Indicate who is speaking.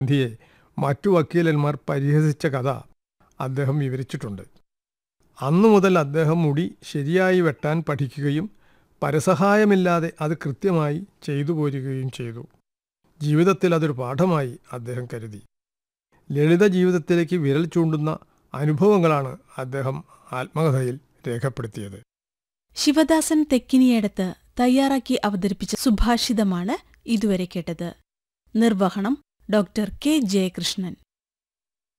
Speaker 1: ഗാന്ധിയെ മറ്റു വക്കീലന്മാർ പരിഹസിച്ച കഥ അദ്ദേഹം വിവരിച്ചിട്ടുണ്ട് അന്നു മുതൽ അദ്ദേഹം മുടി ശരിയായി വെട്ടാൻ പഠിക്കുകയും പരസഹായമില്ലാതെ അത് കൃത്യമായി ചെയ്തു പോരുകയും ചെയ്തു ജീവിതത്തിൽ അതൊരു പാഠമായി അദ്ദേഹം കരുതി ലളിത ജീവിതത്തിലേക്ക് വിരൽ ചൂണ്ടുന്ന അനുഭവങ്ങളാണ് അദ്ദേഹം ആത്മകഥയിൽ രേഖപ്പെടുത്തിയത്
Speaker 2: ശിവദാസൻ തെക്കിനിയടത്ത് തയ്യാറാക്കി അവതരിപ്പിച്ച സുഭാഷിതമാണ് ഇതുവരെ കേട്ടത് നിർവഹണം ഡോക്ടർ കെ ജയകൃഷ്ണൻ